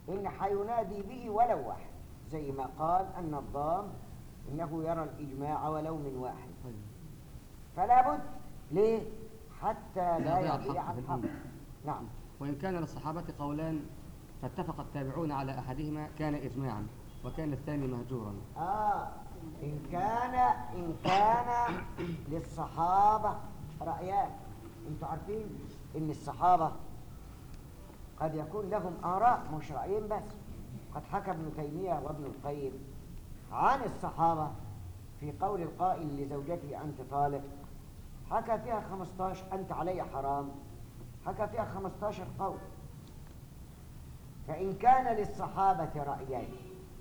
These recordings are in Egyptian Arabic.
إن حينادي به ولو واحد زي ما قال أن الضام إنه يرى الإجماع ولو من واحد طيب. فلا بد ليه حتى لا يضيع يضيع الحق في الحق الأمة. نعم وإن كان للصحابة قولان فاتفق التابعون على أحدهما كان إجماعا وكان الثاني مهجورا آه إن كان إن كان للصحابة رأيان أنتوا عارفين إن الصحابة قد يكون لهم آراء مش رأيين بس قد حكى ابن تيمية وابن القيم عن الصحابة في قول القائل لزوجته أنت طالق حكى فيها 15 أنت علي حرام حكى فيها 15 قول فإن كان للصحابة رأيين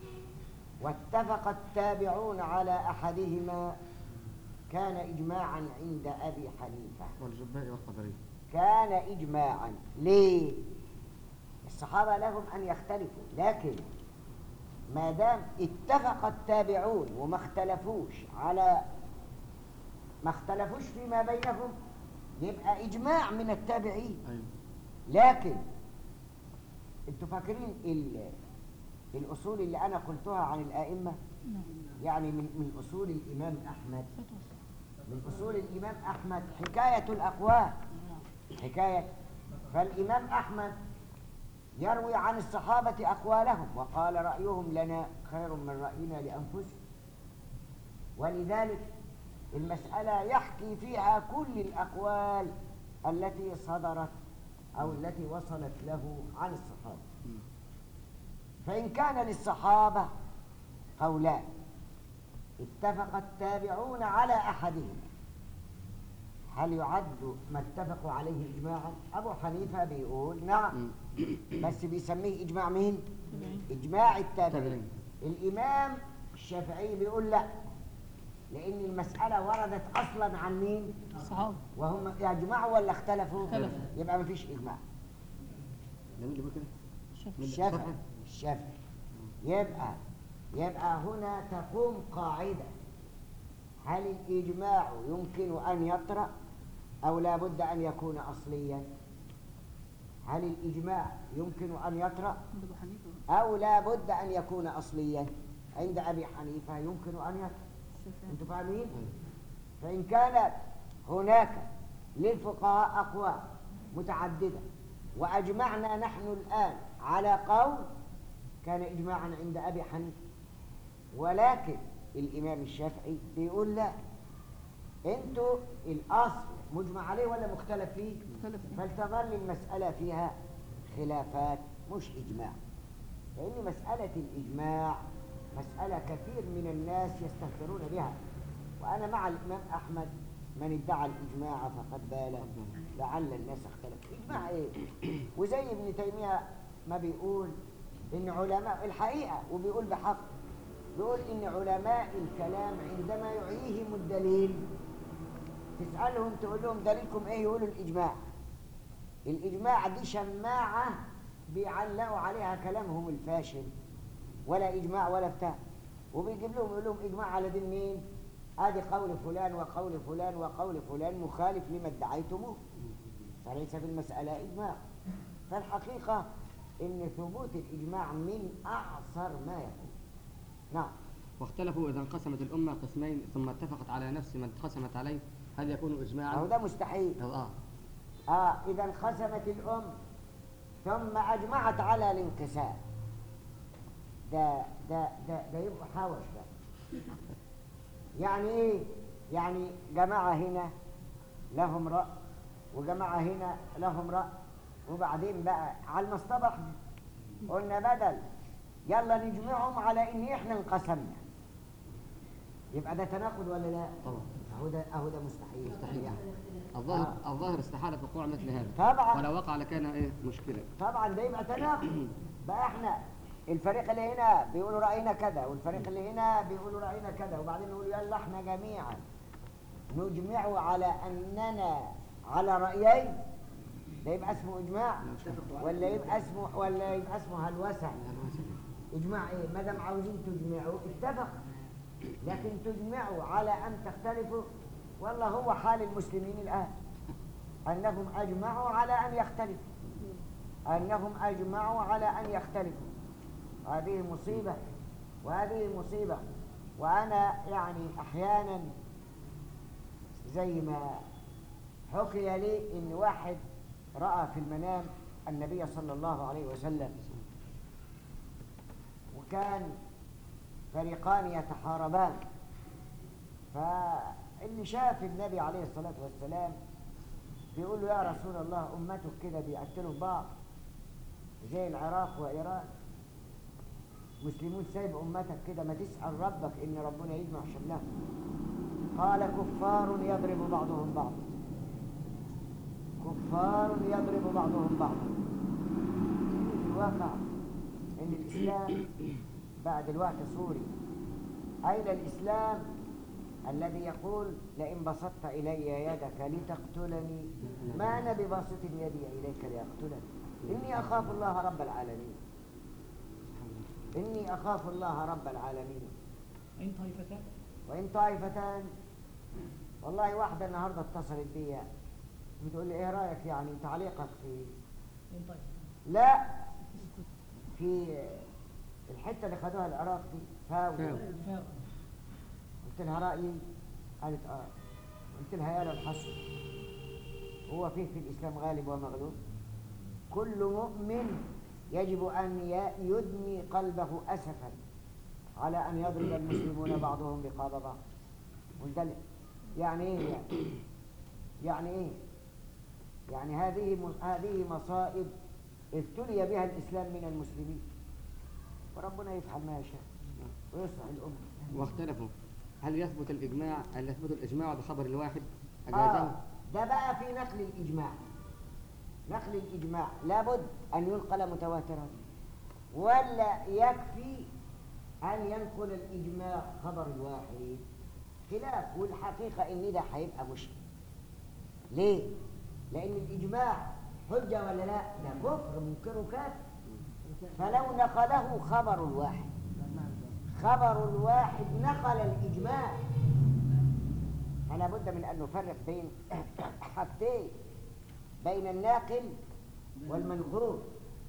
واتفق التابعون على أحدهما كان إجماعا عند أبي حنيفة والجباء والقدري كان إجماعا ليه؟ الصحابة لهم أن يختلفوا لكن ما دام اتفق التابعون وما اختلفوش على ما اختلفوش فيما بينهم يبقى إجماع من التابعين أيوة. لكن انتوا فاكرين ال- الأصول اللي أنا قلتها عن الآئمة يعني من من أصول الإمام أحمد من أصول الإمام أحمد حكاية الأقوال حكاية فالإمام أحمد يروي عن الصحابة أقوالهم وقال رأيهم لنا خير من رأينا لأنفسهم ولذلك المسألة يحكي فيها كل الأقوال التي صدرت أو التي وصلت له عن الصحابة فإن كان للصحابة قولان اتفق التابعون على أحدهما هل يعد ما اتفقوا عليه إجماعا؟ أبو حنيفة بيقول نعم بس بيسميه إجماع مين؟ إجماع التابعين الإمام الشافعي بيقول لا لأن المسألة وردت أصلا عن مين؟ الصحابة وهم يجمعوا ولا اختلفوا؟ اختلفوا. يبقى مفيش إجماع ده مين اللي بيقول كده؟ الشافعي. من الشافعي الشافعي؟ الشافعي يبقى يبقى هنا تقوم قاعدة هل الإجماع يمكن أن يطرأ أو لا بد أن يكون أصليا هل الإجماع يمكن أن يطرأ عند أبو حنيفة أو لا بد أن يكون أصليا عند أبي حنيفة يمكن أن يطرأ الشافعي أنتم فاهمين؟ فإن كان هناك للفقهاء أقوال متعددة وأجمعنا نحن الآن على قول كان إجماعا عند أبي حنيفة ولكن الإمام الشافعي بيقول لا أنتوا الأصل مجمع عليه ولا مختلف فيه؟ مختلف فيه. فلتظل المسألة فيها خلافات مش إجماع لأن مسألة الإجماع مسألة كثير من الناس يستهترون بها وأنا مع الإمام أحمد من ادعى الإجماع فقد بال لعل الناس اختلفوا إجماع إيه؟ وزي ابن تيمية ما بيقول إن علماء الحقيقة وبيقول بحق بيقول إن علماء الكلام عندما يعيهم الدليل تسألهم تقول لهم دليلكم إيه يقولوا الإجماع الإجماع دي شماعة بيعلقوا عليها كلامهم الفاشل ولا إجماع ولا بتاع وبيجيب لهم يقول لهم إجماع على دين مين؟ ادي قول فلان وقول فلان وقول فلان مخالف لما ادعيتموه فليس في المسألة إجماع فالحقيقة إن ثبوت الإجماع من أعصر ما يكون نعم واختلفوا إذا انقسمت الأمة قسمين ثم اتفقت على نفس ما اتقسمت عليه هل يكون إجماعا؟ أهو ده مستحيل آه آه إذا انقسمت الأم ثم أجمعت على الانقسام ده ده ده ده يبقى حوش بقى يعني إيه؟ يعني جماعة هنا لهم رأي وجماعة هنا لهم رأي وبعدين بقى على المصطبح قلنا بدل يلا نجمعهم على إن إحنا انقسمنا يبقى ده تناقض ولا لا؟ طبعا أهو ده أهو ده مستحيل مستحيل. يعني. الظاهر الظاهر استحالة وقوع مثل هذا طبعا ولو وقع لكان إيه مشكلة طبعا ده يبقى تناقض بقى احنا الفريق اللي هنا بيقولوا راينا كذا والفريق اللي هنا بيقولوا راينا كذا وبعدين نقول يلا احنا جميعا نجمع على اننا على رايين ده يبقى اسمه اجماع ولا يبقى اسمه ولا يبقى اسمه هلوسه اجماع ايه ما دام عاوزين تجمعوا اتفق لكن تجمعوا على ان تختلفوا والله هو حال المسلمين الان انهم اجمعوا على ان يختلفوا أنهم أجمعوا على أن يختلفوا هذه مصيبة وهذه مصيبة وأنا يعني أحيانا زي ما حكي لي إن واحد رأى في المنام النبي صلى الله عليه وسلم وكان فريقان يتحاربان فاللي شاف النبي عليه الصلاة والسلام بيقول له يا رسول الله أمتك كده بيقتلوا في بعض زي العراق وإيران مسلمون سايب أمتك كده ما تسأل ربك إن ربنا يجمع شملهم قال كفار يضرب بعضهم بعضا كفار يضرب بعضهم بعضا في الواقع إن الإسلام بعد الوقت سوري أين الإسلام الذي يقول لئن بسطت إلي يدك لتقتلني ما أنا بباسط يدي إليك لأقتلك إني أخاف الله رب العالمين إني أخاف الله رب العالمين إن طائفتان وإن طائفتان والله واحدة النهاردة اتصلت بيا بتقول لي إيه رأيك يعني تعليقك في إن طائفتان لا في الحتة اللي خدوها العراق دي فاو فاو. فاء قلت لها رأيي قالت آه قلت لها يا للحسن هو فيه في الإسلام غالب ومغلوب كل مؤمن يجب أن ي- يدني قلبه أسفا على أن يضرب المسلمون بعضهم رقاب بعض قلت لها يعني إيه يعني يعني إيه يعني هذه م- هذه مصائب ابتلي بها الإسلام من المسلمين وربنا يفعل ما يشاء ويصلح الأمة واختلفوا هل يثبت الإجماع هل يثبت الإجماع بخبر الواحد آه أجازه ده بقى في نقل الإجماع نقل الإجماع لابد أن ينقل متواترا ولا يكفي أن ينقل الإجماع خبر الواحد خلاف والحقيقة إن ده هيبقى مشكل ليه؟ لأن الإجماع حجة ولا لا؟ ده كفر منكره كافر فلو نقله خبر الواحد خبر الواحد نقل الإجماع فلا بد من أن نفرق بين حاجتين بين الناقل والمنقول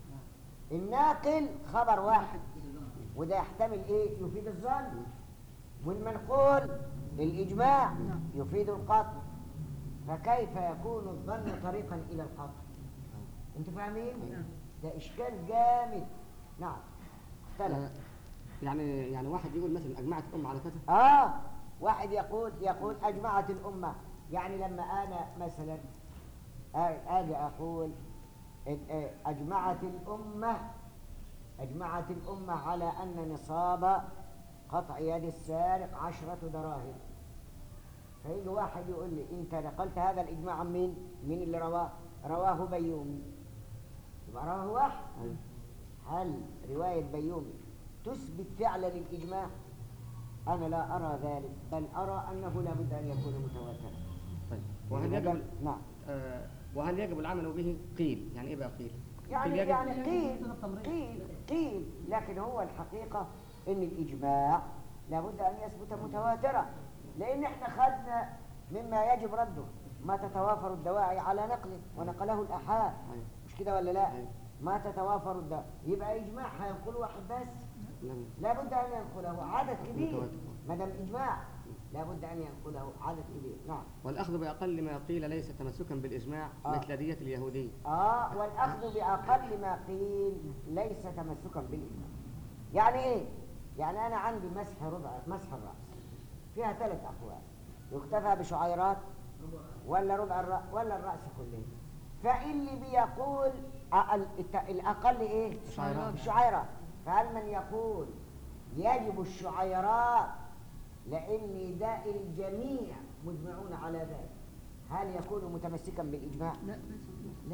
الناقل خبر واحد وده يحتمل ايه يفيد الظن والمنقول الإجماع يفيد القطع فكيف يكون الظن طريقا إلى القطع انتوا فاهمين ده إشكال جامد نعم اختلف آه، يعني يعني واحد يقول مثلا أجمعت الأمة على كذا آه واحد يقول يقول أجمعت الأمة يعني لما أنا مثلا آ- أجي أقول إن- آه، أجمعت الأمة أجمعت الأمة على أن نصاب قطع يد السارق عشرة دراهم فيجي واحد يقول لي أنت نقلت هذا الإجماع عن مين؟ مين اللي رواه؟ رواه بيومي يبقى رواه واحد أيوة. هل رواية بيومي تثبت فعلا الإجماع؟ أنا لا أرى ذلك بل أرى أنه لا بد أن يكون متواترا طيب وهل يعني يجب نعم آه، وهل يجب العمل به قيل يعني إيه بقى قيل؟ يعني قيل يجب يعني قيل قيل قيل لكن هو الحقيقة إن الإجماع لابد أن يثبت متواترا لأن إحنا خدنا مما يجب رده ما تتوافر الدواعي على نقله ونقله الأحاد أيوة. مش كده ولا لا؟ أيوة. ما تتوافر الدواعي يبقى إجماع هينقل واحد بس لم لابد أن ينقله عدد كبير متواتر. ما دام إجماع لابد أن ينقله عدد كبير نعم والأخذ بأقل ما قيل ليس تمسكا بالإجماع آه. مثل دية اليهودي آه والأخذ بأقل ما قيل ليس تمسكا بالإجماع يعني إيه؟ يعني أنا عندي مسح ربع مسح الرأس فيها ثلاث أقوال يكتفى بشعيرات ولا ربع الرأس ولا الرأس كله فاللي بيقول أقل الت- الأقل إيه؟ شعيرات. الشعيرات فهل من يقول يجب الشعيرات لأن ده الجميع مجمعون على ذلك هل يكون متمسكا بالإجماع؟ لا لا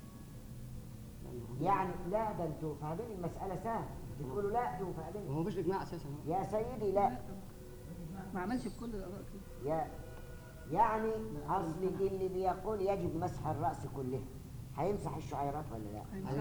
يعني لا ده انتوا فاهمين المسألة سهلة بتقولوا لا انتوا فاهمين وهو مفيش إجماع أساسا يا سيدي لا ما عملش بكل الآراء كده يا يعني أصل اللي بيقول يجب مسح الرأس كله هيمسح الشعيرات ولا لا هيمسحها.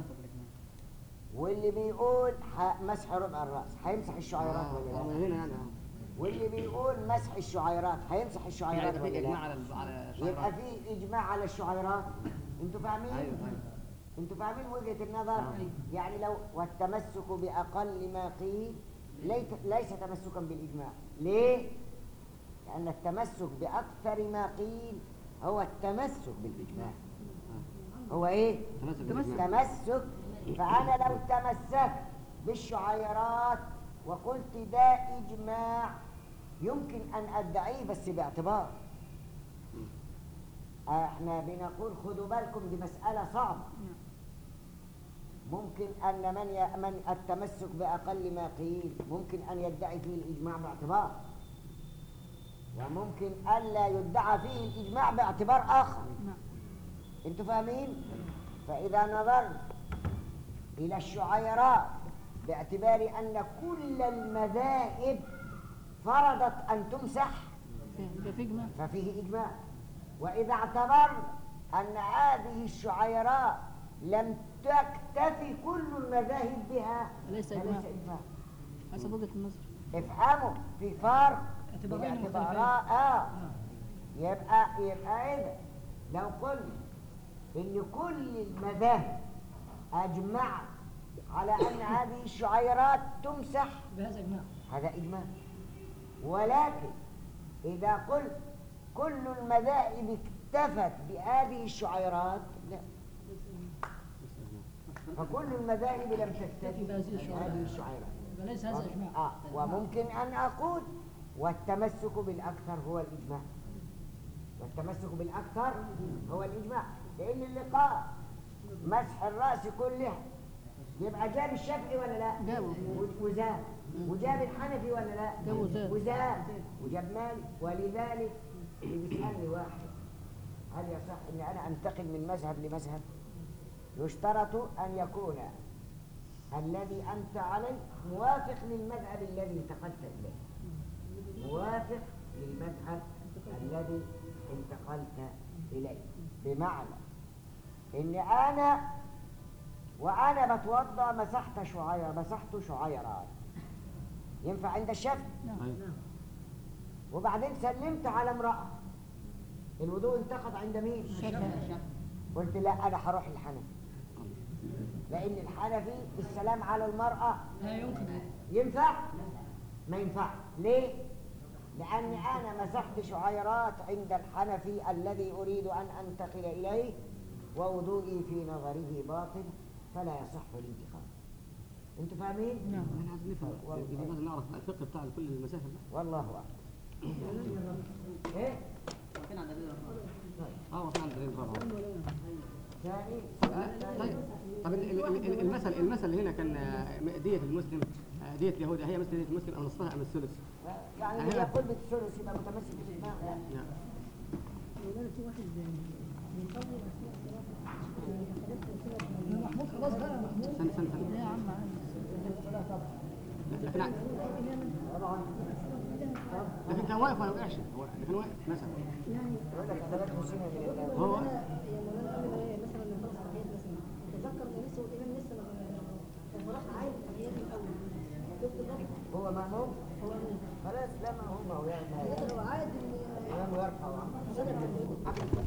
واللي بيقول ح- مسح ربع الرأس هيمسح الشعيرات آه، ولا آه، لا من هنا يعني آه. واللي بيقول مسح الشعيرات هيمسح يعني الشعيرات يبقى في ولا إجماع لا على ال- على يبقى الشعيرات في إجماع على الشعيرات انتوا فاهمين أيوه أيوه انتوا فاهمين وجهة النظر نعم. يعني لو والتمسك بأقل ما قيل ليس, ليس تمسكا بالإجماع ليه؟ لأن التمسك بأكثر ما قيل هو التمسك بالإجماع هو إيه؟ تمسك تمسك. بالإجماع. تمسك فأنا لو تمسكت بالشعيرات وقلت ده إجماع يمكن أن أدعيه بس باعتبار احنا بنقول خدوا بالكم دي مسألة صعبة ممكن أن من ي... من التمسك بأقل ما قيل ممكن أن يدعي فيه الإجماع باعتبار وممكن ألا يدعى فيه الإجماع باعتبار آخر نعم انتوا فاهمين فاذا نظرنا الى الشعيرات باعتبار ان كل المذاهب فرضت ان تمسح يبقى في اجماع ففيه اجماع واذا اعتبرنا ان هذه الشعيرات لم تكتفي كل المذاهب بها ليس فليس إجماع. اجماع حسب وجهة النظر افهموا في فرق اعتبارين بالاعتبارات اه يبقى يبقى اذا لو قلنا ان كل المذاهب اجمعت على ان هذه الشعيرات تمسح بهذا اجماع هذا اجماع ولكن اذا قلت كل المذاهب اكتفت بهذه الشعيرات لا فكل المذاهب لم تكتفي بهذه الشعيرات. بهذه الشعيرات يبقى ليس هذا اجماع آه وممكن أن أقول والتمسك بالأكثر هو الإجماع والتمسك بالأكثر هو الإجماع لأن اللي قال مسح الرأس كلها يبقى جاب الشافعي ولا لا؟ جابه. و- وزاد وجاب الحنفي ولا لا؟ جابه وزاد. وزاد وجاب مالك ولذلك اللي بيسألني واحد هل يصح أن أنا أنتقل من مذهب لمذهب؟ يشترط أن يكون الذي أنت عليه موافق للمذهب الذي انتقلت إليه موافق للمذهب الذي انتقلت إليه بمعنى إن أنا وأنا بتوضأ مسحت شعير مسحت شعيرات ينفع عند الشافعي أيوة. وبعدين سلمت على امرأة الوضوء انتقد عند مين؟ قلت لا أنا هروح الحنفي لأن الحنفي السلام على المرأة لا يمكن ينفع؟ ما ينفع ليه؟ لأني أنا مسحت شعيرات عند الحنفي الذي أريد أن أنتقل إليه ووضوئي في نظره باطل فلا يصح الانتقال أنتوا فاهمين؟ نعم احنا عايزين نفهم يبقى لازم نعرف الفقه بتاع كل المذاهب بقى. والله أعلم إيه؟ اه وصلنا عند الدليل طبعا ثاني آه، طيب طب ال- ال- ال- المثل المثل هنا كان آه، دية المسلم آه، دية اليهودي هي مثل دية المسلم أم نصفها أم الثلث؟ يعني اللي يقول بالثلث يبقى متمسك بالإجماع لا. نعم. محمود خلاص بقى محمود استنى استنى استنى يا عم لكن ع- لكن كان واقف ولا وقعش هو كان واقف مثلا يقول لك ثلاث مسلمين من الإمام. هو هو مأموم خلاص لا مأموم هو يعني الإمام يرفع عنه.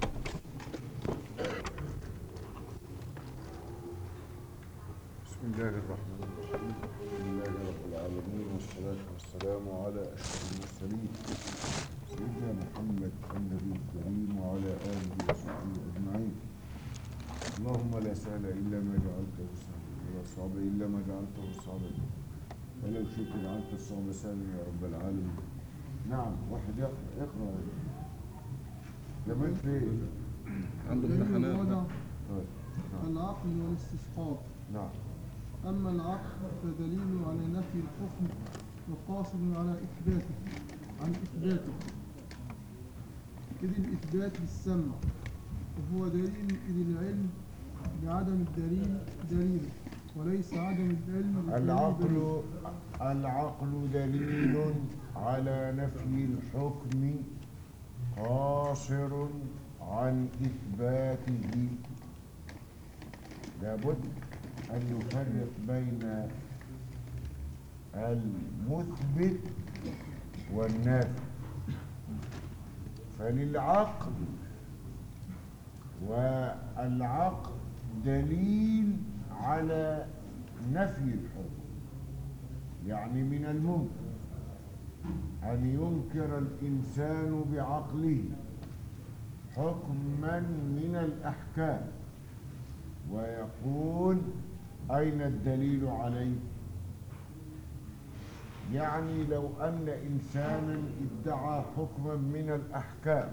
بسم الله الرحمن الرحيم الحمد لله رب العالمين والصلاة والسلام على أشرف المرسلين سيدنا محمد النبي الكريم وعلى آله وصحبه أجمعين اللهم لا سهل إلا ما جعلته سهلا ولا صعب إلا ما جعلته صعبا ولو شئت جعلت الصعب سهلا يا رب العالمين نعم واحد يقرأ اقرأ جمال فين؟ عنده امتحانات الوضع طيب نعم العقل والاستسقاط نعم أما العقل فدليل على نفي الحكم وقاصد على إثباته عن إثباته إذ الإثبات بالسمع وهو دليل إذ العلم بعدم الدليل دليل وليس عدم العلم بالدليل دليل. العقل العقل دليل على نفي الحكم قاصر عن إثباته لابد أن نفرق بين المثبت والنافي فللعقل والعقل دليل على نفي الحكم يعني من الممكن أن ينكر الإنسان بعقله حكما من الأحكام ويقول أين الدليل عليه يعني لو أن إنسانا ادعى حكما من الأحكام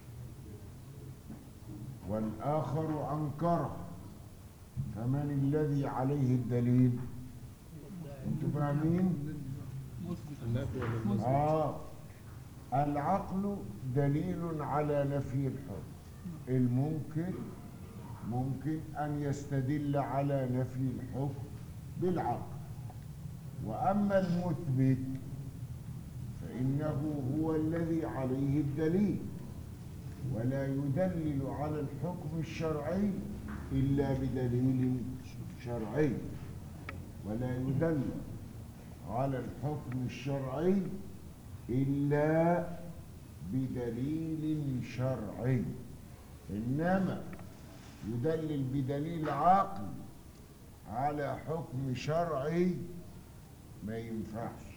والآخر أنكره فمن الذي عليه الدليل انتوا فاهمين النافي ولا المثبت آه العقل دليل على نفي الحكم الممكن ممكن أن يستدل على نفي الحكم بالعقل وأما المثبت فإنه هو الذي عليه الدليل ولا يدلل على الحكم الشرعي إلا بدليل شرعي ولا يدل على الحكم الشرعي إلا بدليل شرعي إنما يدلل بدليل عقل على حكم شرعي ما ينفعش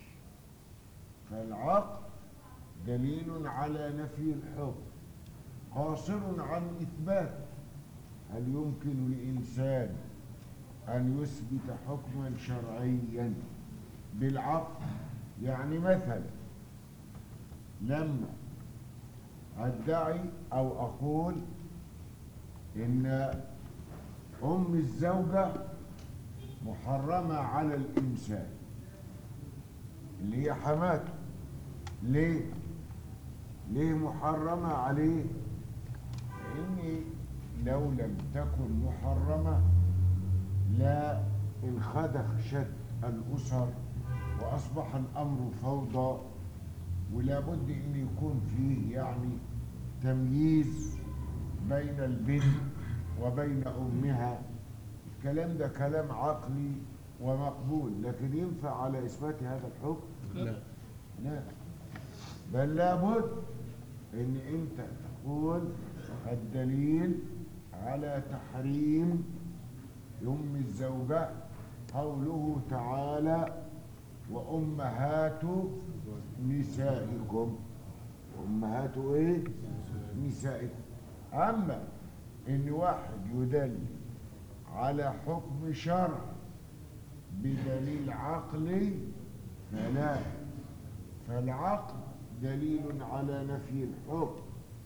فالعقل دليل على نفي الحكم قاصر عن إثبات هل يمكن لإنسان أن يثبت حكما شرعيا بالعقل يعني مثلا لما أدعي أو أقول إن أم الزوجة محرمة على الإنسان اللي هي حماته ليه؟ ليه محرمة عليه؟ لأن لو لم تكن محرمة لا انخدخ شد الأسر وأصبح الأمر فوضى ولا بد أن يكون فيه يعني تمييز بين البنت وبين أمها الكلام ده كلام عقلي ومقبول لكن ينفع على إثبات هذا الحكم؟ لا لا بل لابد ان انت تقول الدليل على تحريم ام الزوجة قوله تعالى وامهات نسائكم امهات ايه نسائكم اما ان واحد يدلل على حكم شرع بدليل عقلي فلا فالعقل دليل على نفي الحكم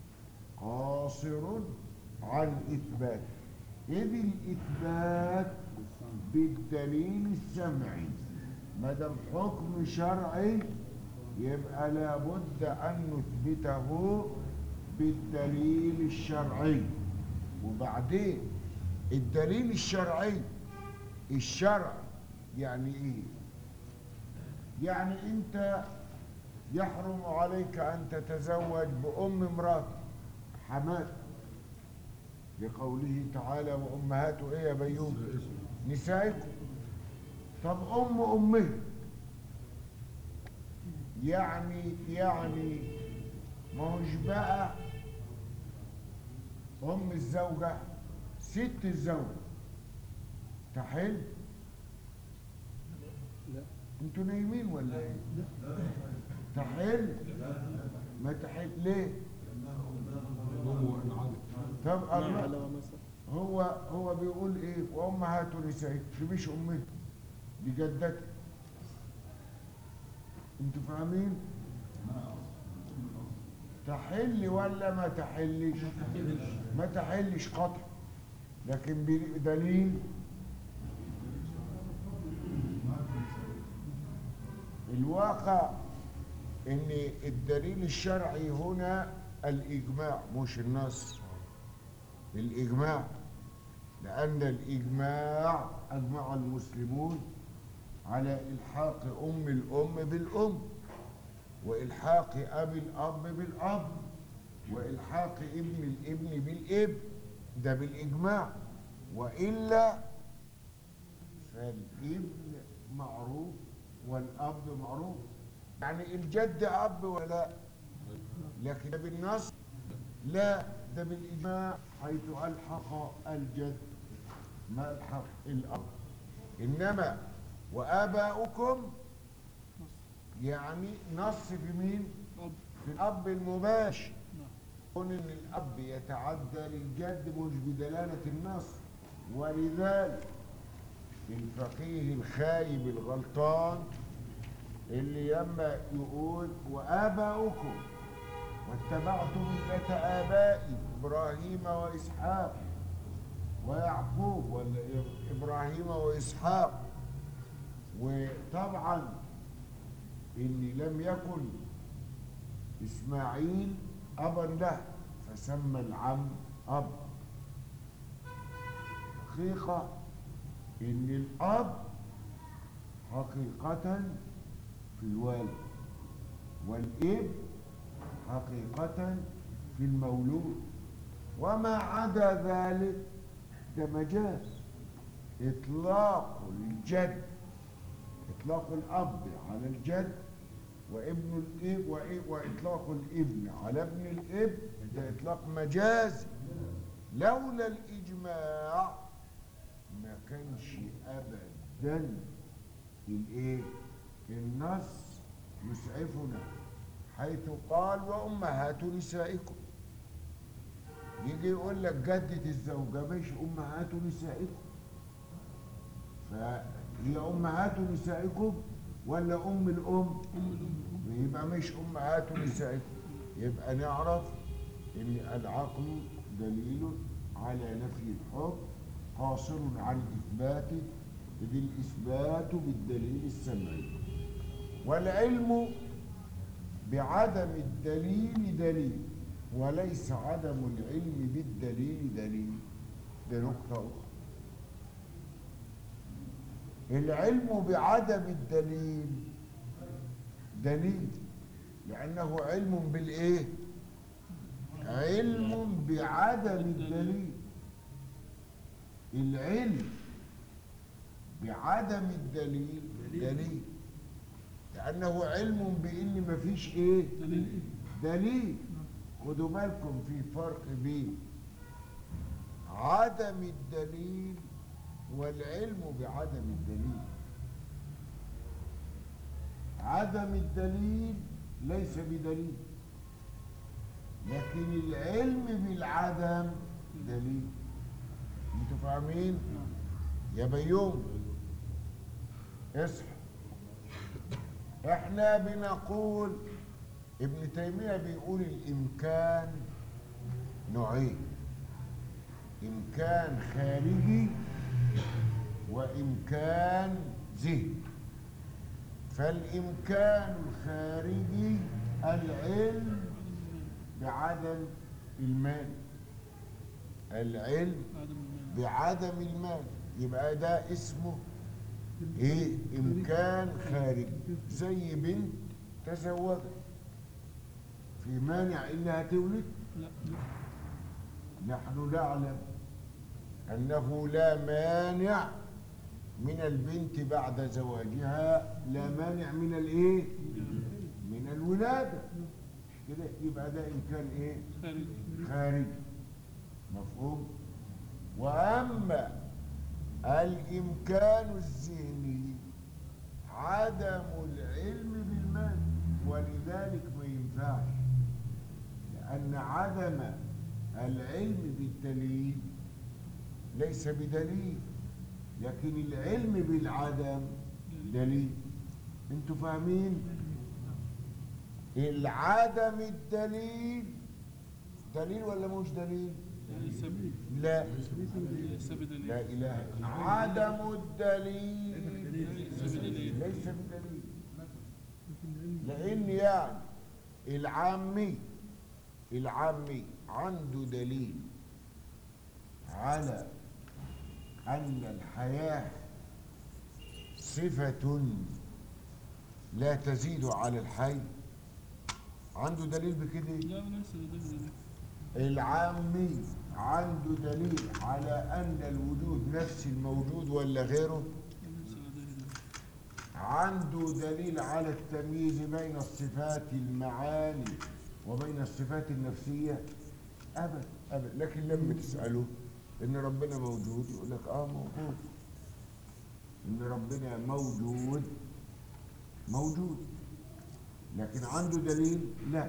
قاصر عن إثبات إذ الإثبات بالدليل السمعي ما دام حكم شرعي يبقى لابد أن نثبته بالدليل الشرعي وبعدين الدليل الشرعي الشرع يعني ايه يعني انت يحرم عليك ان تتزوج بام امراتك حماتك لقوله تعالى وامهات ايه يا بيوم نسائكم طب ام امه يعني يعني ما هوش بقى ام الزوجه ست الزوجه تحل لا انتوا نايمين ولا ايه تحل ما تحل ليه هو انعدم طب الله على مثلا هو هو بيقول ايه وامهات نسائكم دي مش امه دي جدتك انتوا فاهمين تحل ولا ما تحلش ما تحلش قطع لكن بدليل الواقع ان الدليل الشرعي هنا الاجماع مش النص الاجماع لان الاجماع اجمع المسلمون على الحاق ام الام بالام والحاق اب الاب بالاب والحاق ابن الابن بالابن ده بالاجماع والا فالابن معروف والاب معروف يعني الجد اب ولا لا لكن ده بالنص لا ده بالاجماع حيث الحق الجد ملحق الأب إنما وآباؤكم يعني نص في مين؟ في الأب المباشر كون إن الأب يتعدى للجد مش بدلالة النص ولذلك الفقيه الخايب الغلطان اللي يما يقول وآباؤكم واتبعتم ملة آبائي إبراهيم وإسحاق ويعقوب ولا إبراهيم وإسحاق وطبعا اللي لم يكن إسماعيل أبا له فسمى العم أب حقيقة إن الأب حقيقة في الوالد والابن حقيقة في المولود وما عدا ذلك ده مجاز إطلاق الجد إطلاق الأب على الجد وابن الاب وإيه- واطلاق الابن على ابن الاب ده اطلاق مجازي لولا الاجماع ما كانش ابدا الايه النص يسعفنا حيث قال وامهات نسائكم يجي يقول لك جدة الزوجة مش امهات نسائكم فهي امهات نسائكم ولا ام الام يبقى مش امهات نسائكم يبقى نعرف ان العقل دليل على نفي الحكم قاصر عن اثباته اذ الاثبات بالدليل السمعي والعلم بعدم الدليل دليل وليس عدم العلم بالدليل دليل ده نقطة أخرى العلم بعدم الدليل دليل لأنه علم بالإيه؟ علم بعدم الدليل العلم بعدم الدليل دليل لأنه علم بإن مفيش إيه؟ دليل خدوا بالكم في فرق بين عدم الدليل والعلم بعدم الدليل عدم الدليل ليس بدليل لكن العلم بالعدم دليل انتوا فاهمين يا بيوم اصحى احنا بنقول ابن تيمية بيقول الامكان نوعين امكان خارجي وامكان ذهني فالامكان الخارجي العلم بعدم المال العلم بعدم المال يبقى ده اسمه ايه امكان خارجي زي بنت تزوجت في مانع انها تولد نحن نعلم انه لا مانع من البنت بعد زواجها لا مانع من الايه من الولاده مش كده يبقى ده امكان ايه خارجي مفهوم واما الامكان الذهني عدم العلم بالمال ولذلك ما ينفعش لان عدم العلم بالدليل ليس بدليل لكن العلم بالعدم دليل انتوا فاهمين العدم الدليل دليل ولا مش دليل لا لا اله إلا عدم الدليل ليس بدليل لان يعني العامي العامي عنده دليل على أن الحياة صفة لا تزيد على الحي عنده دليل بكده لا ليس لديه العامي عنده دليل على أن الوجود نفس الموجود ولا غيره ليس لديه عنده دليل على التمييز بين الصفات المعاني وبين الصفات النفسية أبدا أبدا لكن لما تسأله ان ربنا موجود يقول لك اه موجود ان ربنا موجود موجود لكن عنده دليل لا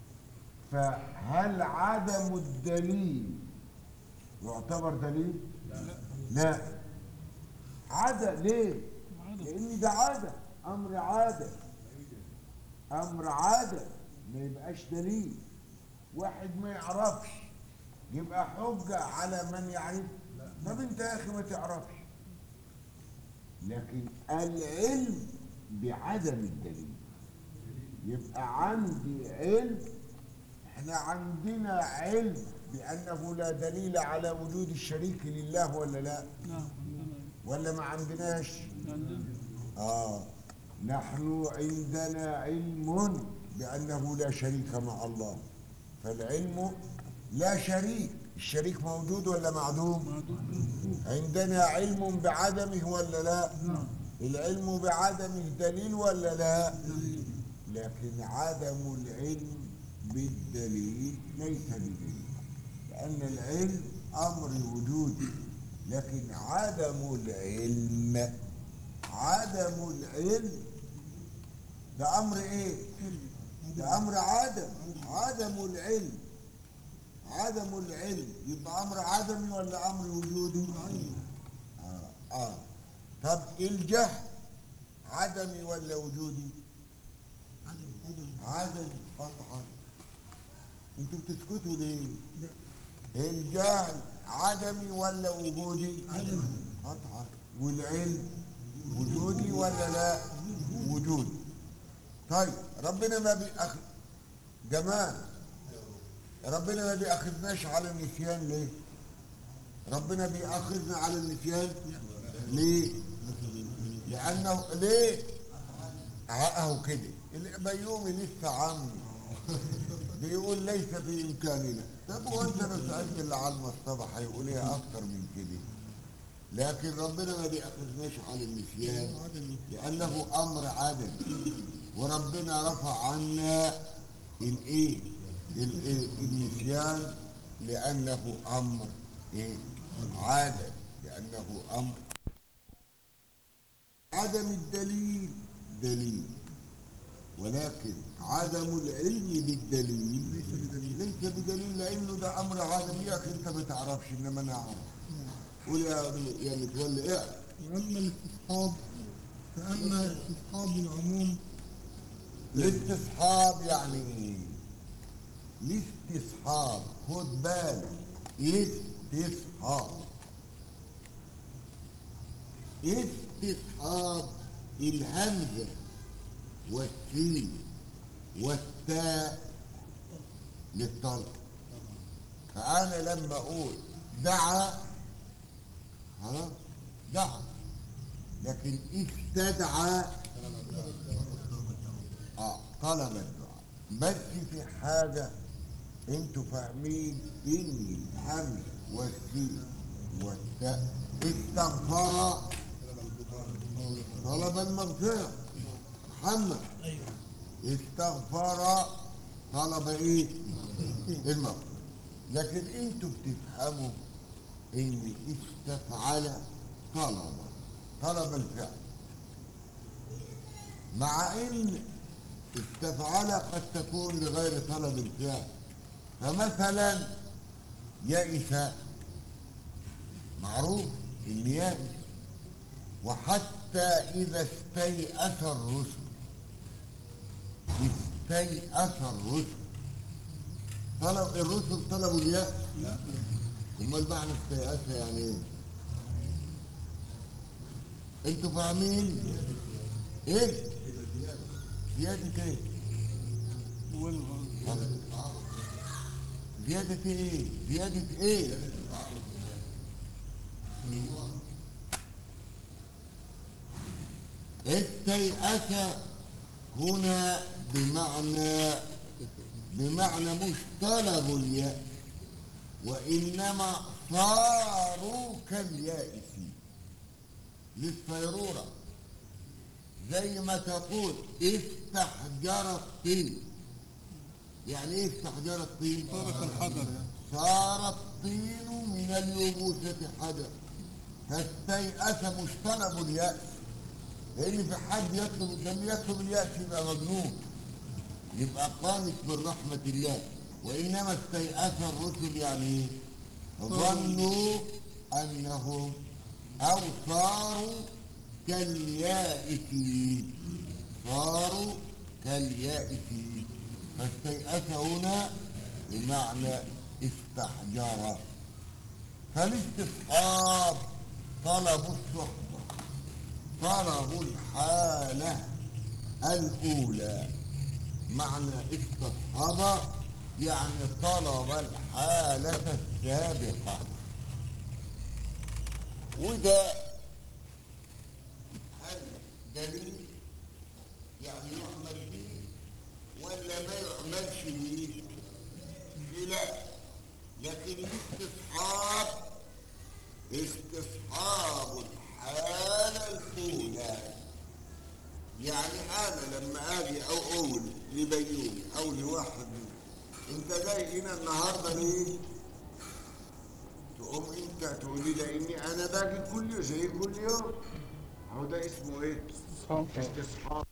فهل عدم الدليل يعتبر دليل لا عادة ليه لان ده عادة امر عادة امر عادة ما يبقاش دليل واحد ما يعرفش يبقى حجة على من يعرف طب انت يا اخي ما تعرفش لكن العلم بعدم الدليل يبقى عندي علم احنا عندنا علم بانه لا دليل على وجود الشريك لله ولا لا نعم عندنا ولا ما عندناش عندنا آه نحن عندنا علم بأنه لا شريك مع الله فالعلم لا شريك الشريك موجود ولا معدوم عندنا علم بعدمه ولا لا العلم بعدمه دليل ولا لا لكن عدم العلم بالدليل ليس بدليل لأن العلم أمر وجودي لكن عدم العلم عدم العلم ده امر ايه ده امر عدم عدم العلم عدم العلم يبقى امر عدمي ولا امر وجودي اه اه طب الجهل عدمي ولا وجودي عدمي قطعا انتوا بتسكتوا ليه الجهل عدمي ولا وجودي قطعا والعلم وجودي ولا لا وجودي طيب ربنا ما بيأخذ جمال ربنا ما بيأخذناش على النسيان ليه ربنا بيأخذنا على النسيان ليه لأنه ليه اهو كده البيومي لسه عمي بيقول ليس في إمكاننا طب هو أنت لو سألت اللي على المصطبة هيقول إيه أكتر من كده لكن ربنا ما بيأخذناش على النسيان لأنه أمر عدم وربنا رفع عنا الإيه؟ الإيه؟ النسيان لأنه أمر إيه؟ عدم لأنه أمر عدم الدليل دليل ولكن عدم العلم بالدليل ليس بدليل ليس بدليل لأنه ده أمر عدم يا أخي أنت ما تعرفش إنما أنا أعرف قول يا يا متولي اعرف وأما الاستصحاب فأما استصحاب العموم الاستصحاب يعني ايه؟ الاستصحاب خد بالك استصحاب استصحاب الهمزة والسين والتاء للطلب فأنا لما أقول دعا خلاص دعا لكن استدعى اه طلب الدعاء بس في حاجة انتوا فاهمين ان الحمد والسين والتاء استغفر طلب المغفرة محمد استغفر طلب ايه المغفرة لكن انتوا بتفهموا ان استفعل طلب طلب الفعل مع ان استفعل قد تكون لغير طلب الفعل فمثلا يئس معروف ان يئس وحتى اذا استيأس الرسل استيأس الرسل طلب الرسل طلبوا اليأس امال معنى استيأس يعني ايه انتوا فاهمين ايه زيادة ايه زيادة ايه زيادة ايه التيأس هنا بمعنى بمعنى مش طلبوا اليأس وإنما صاروا كاليائسين للصيرورة زي ما تقول استحجر الطين يعني ايه استحجر الطين؟ ترك الحجر صار الطين من من اليبوسة حدث فاستيأس مش طلب اليأس لأن في حد يطلب لما يطلب اليأس يبقى مجنون يبقى قانت من رحمة الله وإنما استيأس الرسل يعني إيه؟ ظنوا أنهم أو صاروا كاليائسين صاروا كاليائسين فاستيأس هنا بمعنى استحجر فالاستصحاب طلب الصحبة طلب الحالة الأولى معنى استصحب يعني طلب الحالة السابقة وده هل دليل يعني يعمل به ولا ما يعملش به لا لكن الاستصحاب استصحاب الحالة الأولى يعني أنا لما أجي أو أقول لبيومي أو لواحد منهم أنت جاي هنا النهاردة ليه؟ تقوم أنت تقول لي لأني أنا باجي كل يوم زي كل يوم هو ده اسمه إيه؟ استصحاب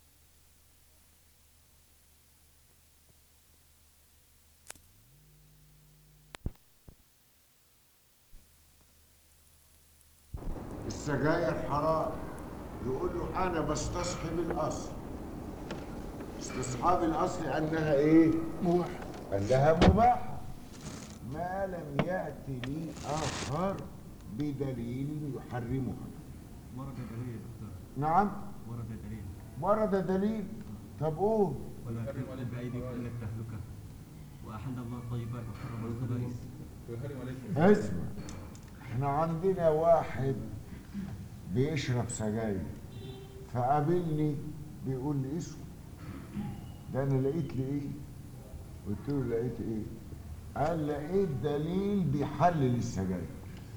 السجاير حرام يقول له انا بستصحب الاصل استصحاب الاصل انها ايه مباح انها مباحه ما لم ياتي لي اخر بدليل يحرمها ورد دليل يا دكتور نعم ورد دليل ورد دليل طب قول ولا تلقوا بأيديكم إلى التهلكة وأحل الله الطيبات وحرم الخبائث اسمع احنا عندنا واحد بيشرب سجاير فقابلني بيقول لي اسمع ده انا لقيت لي ايه قلت له لقيت ايه قال لقيت دليل بيحلل السجاير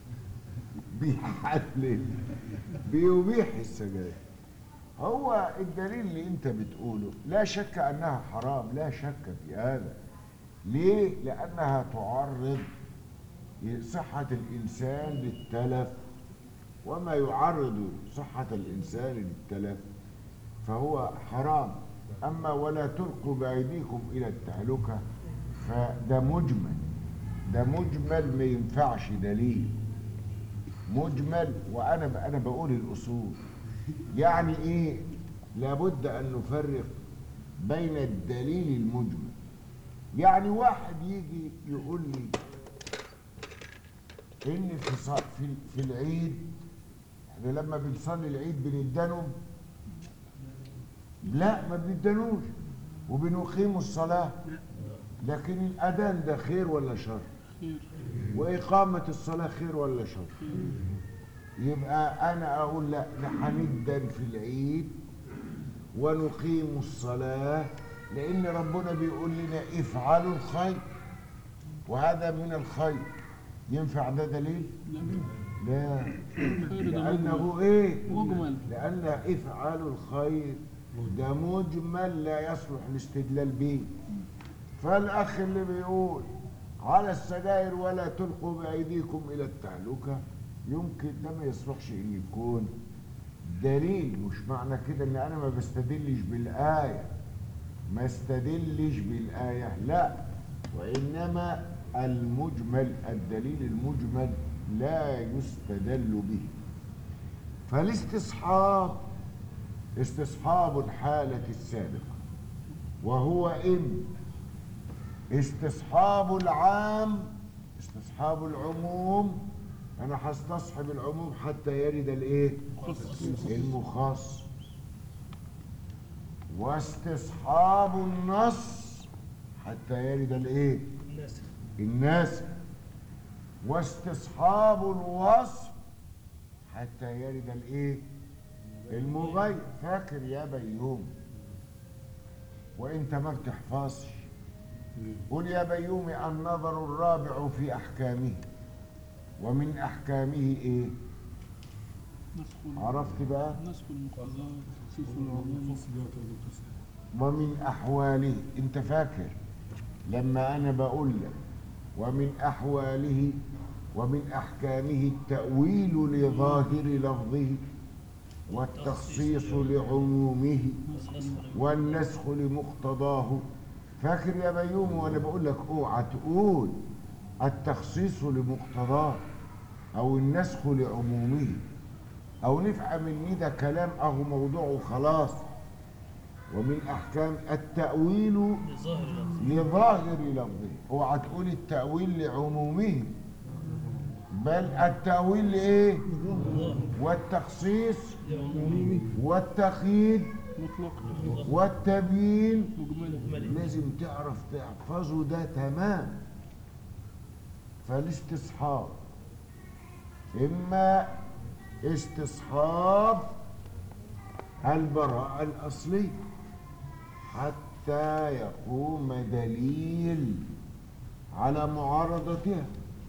بيحلل بيبيح السجاير هو الدليل اللي انت بتقوله لا شك انها حرام لا شك في هذا ليه لانها تعرض صحة الإنسان للتلف وما يعرض صحة الإنسان للتلف فهو حرام أما ولا تلقوا بأيديكم إلى التهلكة فده مجمل ده مجمل ما ينفعش دليل مجمل وأنا أنا بقول الأصول يعني إيه لابد أن نفرق بين الدليل المجمل يعني واحد يجي يقول لي ان في ص- في في العيد احنا لما بنصلي العيد بندنهم لا ما بندنوش وبنقيم الصلاة لكن الأذان ده خير ولا شر وإقامة الصلاة خير ولا شر يبقى أنا أقول لا ده هندن في العيد ونقيم الصلاة لأن ربنا بيقول لنا افعلوا الخير وهذا من الخير ينفع ده دليل؟ لا لأنه إيه؟ مجمل لأن إفعال الخير ده مجمل لا يصلح الاستدلال به فالأخ اللي بيقول على السجاير ولا تلقوا بأيديكم إلى التهلكة يمكن ده ما يصلحش إن يكون دليل مش معنى كده إن أنا ما بستدلش بالآية ما استدلش بالآية لا وإنما المجمل الدليل المجمل لا يستدل به فالاستصحاب استصحاب الحالة السابقة وهو إن استصحاب العام استصحاب العموم أنا هستصحب العموم حتى يرد الإيه؟ المخصص واستصحاب النص حتى يرد الإيه؟ الناس واستصحاب الوصف حتى يرد الايه المغير فاكر يا بيوم وانت ما بتحفظش قل يا بيوم النظر الرابع في احكامه ومن احكامه ايه نسخ عرفت بقى نسخ المقتضى تخصيص العموم ومن احواله انت فاكر لما انا بقول لك ومن احواله ومن أحكامه التأويل لظاهر لفظه والتخصيص لعمومه والنسخ لمقتضاه فاكر يا بيوم وانا بقول لك اوعى تقول التخصيص لمقتضاه او النسخ لعمومه او نفهم ان ده كلام اهو موضوع وخلاص ومن احكام التاويل لظاهر لفظه اوعى تقول التاويل لعمومه بل التاويل لايه والتخصيص والتقييد مطلق والتبيين مجمل لازم تعرف تحفظه ده تمام فالاستصحاب إما استصحاب البراءة الأصلية حتى يقوم دليل على معارضتها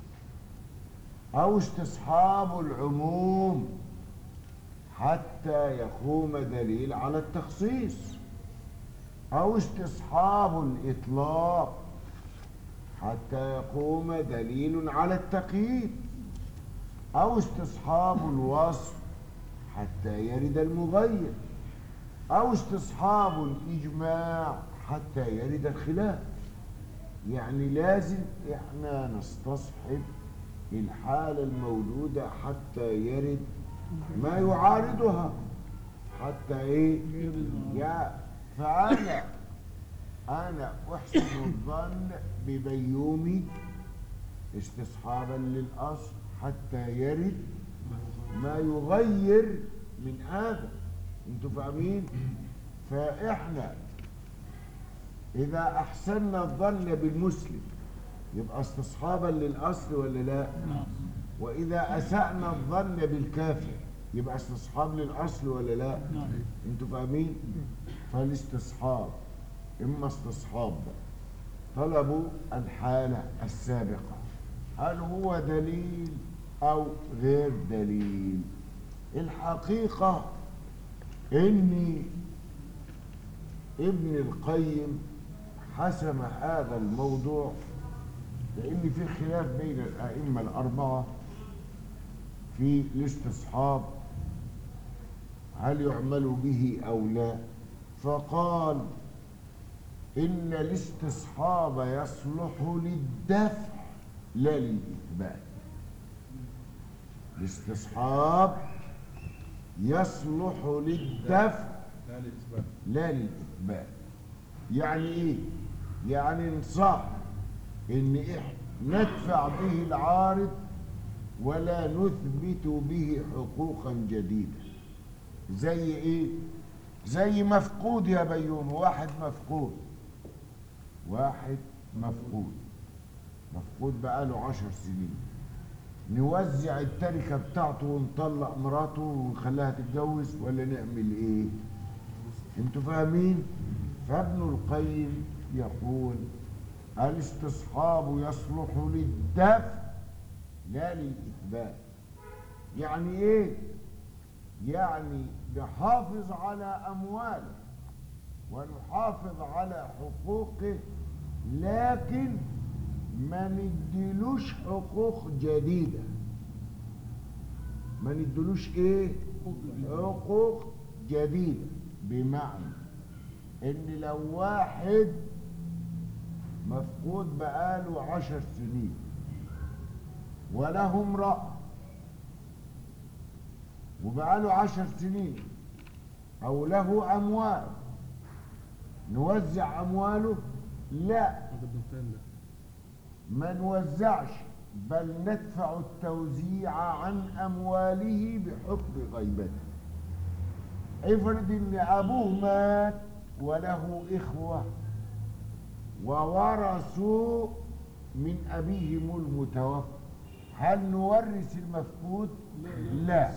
أو استصحاب العموم حتى يقوم دليل على التخصيص أو استصحاب الإطلاق حتى يقوم دليل على التقييد أو استصحاب الوصف حتى يرد المغير أو استصحاب الإجماع حتى يرد الخلاف يعني لازم إحنا نستصحب الحالة الموجودة حتى يرد ما يعارضها حتى إيه يا فأنا أنا أحسن الظن ببيومي استصحابا للأصل حتى يرد ما يغير من هذا انتوا فاهمين فإحنا إذا أحسننا الظن بالمسلم يبقى استصحابا للأصل ولا لا وإذا أسأنا الظن بالكافر يبقى استصحاب للأصل ولا لا نعم انتوا فاهمين فالاستصحاب اما استصحاب طلبوا الحالة السابقة هل هو دليل او غير دليل الحقيقة اني ابن القيم حسم هذا الموضوع لان في خلاف بين الائمة الاربعة في الاستصحاب هل يعمل به أو لا فقال إن الاستصحاب يصلح للدفع لا للإثبات الاستصحاب يصلح للدفع لا للإثبات يعني إيه؟ يعني نصح إن إحنا ندفع به العارض ولا نثبت به حقوقا جديدة زي ايه زي مفقود يا بيوم واحد مفقود واحد مفقود مفقود بقاله عشر سنين نوزع التركة بتاعته ونطلق مراته ونخليها تتجوز ولا نعمل ايه انتوا فاهمين فابن القيم يقول الاستصحاب يصلح للدفع لا للإثبات يعني إيه؟ يعني نحافظ على أمواله ونحافظ على حقوقه لكن ما نديلوش حقوق جديدة ما نديلوش إيه؟ حقوق جديدة بمعنى إن لو واحد مفقود بقاله عشر سنين وله امرأة وبقاله عشر سنين أو له أموال نوزع أمواله لا ما نوزعش بل ندفع التوزيع عن أمواله بحكم غيبته افرض إن أبوه مات وله إخوة وورثوا من أبيهم المتوفى هل نورث المفقود؟ لا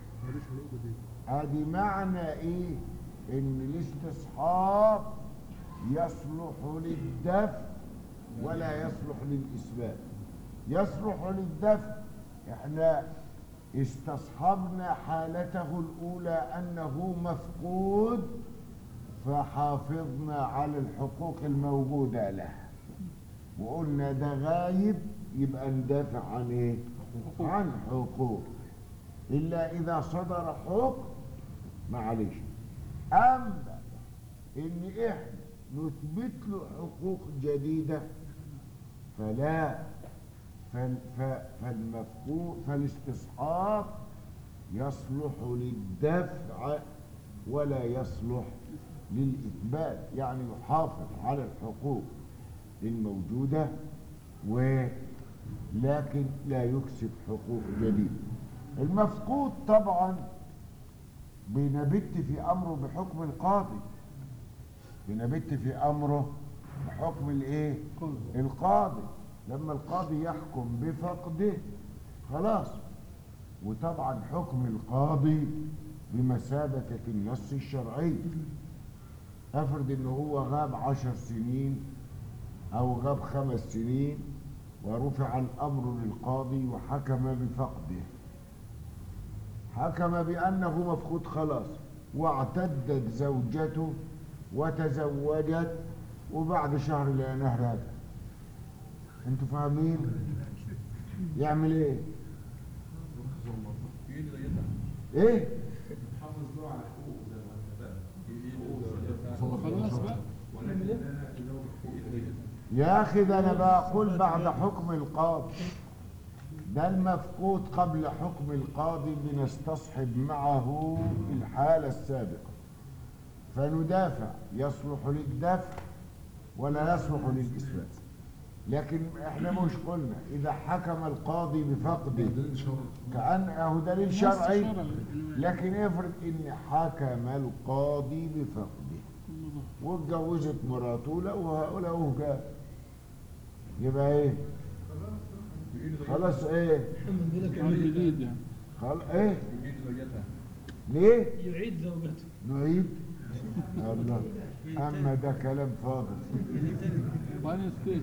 ادي معنى ايه ان الاستصحاب يصلح للدفع ولا يصلح للاثبات يصلح للدفع احنا استصحبنا حالته الاولى انه مفقود فحافظنا على الحقوق الموجوده له وقلنا ده غايب يبقى ندافع عن ايه عن حقوق إلا إذا صدر حكم معلش أما إن إحنا نثبت له حقوق جديدة فلا فال- ف- فالمفقود فالاستصحاب يصلح للدفع ولا يصلح للإثبات يعني يحافظ على الحقوق الموجودة ولكن لا يكسب حقوق جديدة المفقود طبعا بنبت في أمره بحكم القاضي بنبت في أمره بحكم الإيه؟ القاضي لما القاضي يحكم بفقده خلاص وطبعا حكم القاضي بمثابة النص الشرعي افرض ان هو غاب عشر سنين او غاب خمس سنين ورفع الامر للقاضي وحكم بفقده حكم بانه مفقود خلاص واعتدت زوجته وتزوجت وبعد شهر لقيناه راجع انتوا فاهمين يعمل ايه ايه خلاص بقى يا اخي ده انا بقول بعد حكم القاضي ده المفقود قبل حكم القاضي بنستصحب معه الحالة السابقة فندافع يصلح للدفع ولا يصلح للإثبات لكن احنا مش قلنا إذا حكم القاضي بفقده كأن أهو دليل شرعي لكن افرض إن حكم القاضي بفقده واتجوزت مراته لقوها لقوه جاب يبقى ايه خلاص ايه من جديد يعني خلاص ايه ليه يعيد زوجته نعيد الله اما ده كلام فاضي وبعدين سكت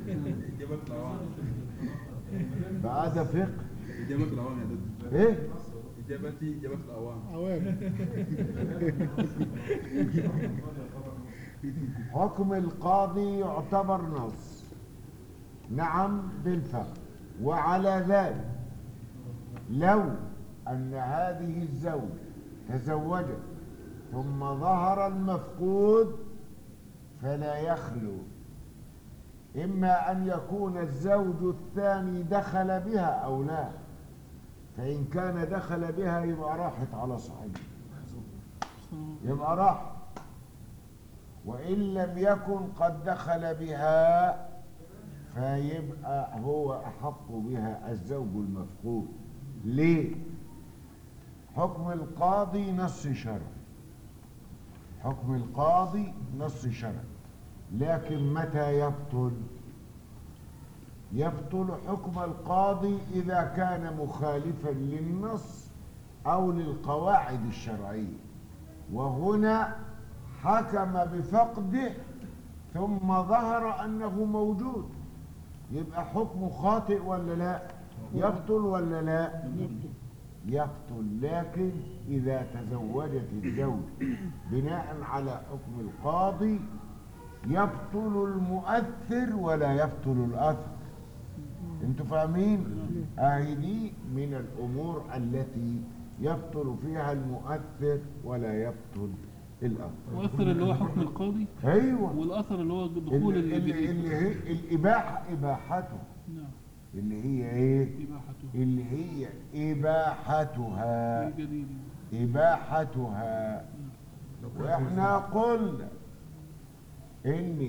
بقى ده فقه إجابة الأوان يا دكتور ايه إجابتي إجابة الأوان عوام حكم القاضي يعتبر نص نعم بالفقه وعلى ذلك لو أن هذه الزوجة تزوجت ثم ظهر المفقود فلا يخلو إما أن يكون الزوج الثاني دخل بها أو لا فإن كان دخل بها يبقى راحت على صاحبها يبقى راح وإن لم يكن قد دخل بها فيبقى هو أحق بها الزوج المفقود ليه؟ حكم القاضي نص شرعي حكم القاضي نص شرعي لكن متى يبطل؟ يبطل حكم القاضي إذا كان مخالفا للنص أو للقواعد الشرعية وهنا حكم بفقده ثم ظهر أنه موجود يبقى حكمه خاطئ ولا لا يبطل ولا لا يبطل لكن إذا تزوجت الزوج بناء على حكم القاضي يبطل المؤثر ولا يبطل الأثر انتوا فاهمين اهي دي من الامور التي يبطل فيها المؤثر ولا يبطل الاثر واثر اللي هو حكم القاضي ايوه والاثر اللي هو دخول اللي, اللي, الجديد اللي هي الاباحه اباحته نعم اللي هي ايه اباحته اللي هي اباحتها الجديد إباحتها وإحنا قلنا إن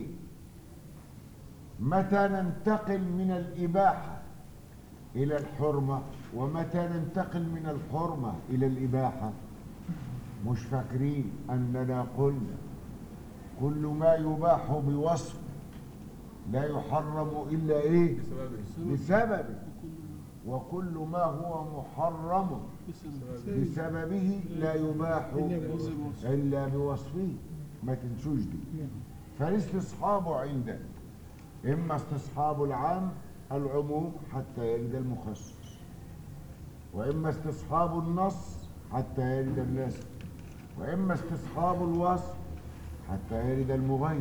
متى ننتقل من الإباحة إلى الحرمة ومتى ننتقل من الحرمة إلى الإباحة مش فاكرين أننا قلنا كل ما يباح بوصف لا يحرم إلا إيه بسبب بسببه وكل ما هو محرم بسببه لا يباح إلا بوصفه ما تنسوش دي فالاستصحاب عندنا إما استصحاب العام العموم حتى يرد المخصص وإما استصحاب النص حتى يرد النسب وإما استصحاب الوصف حتى يرد المغير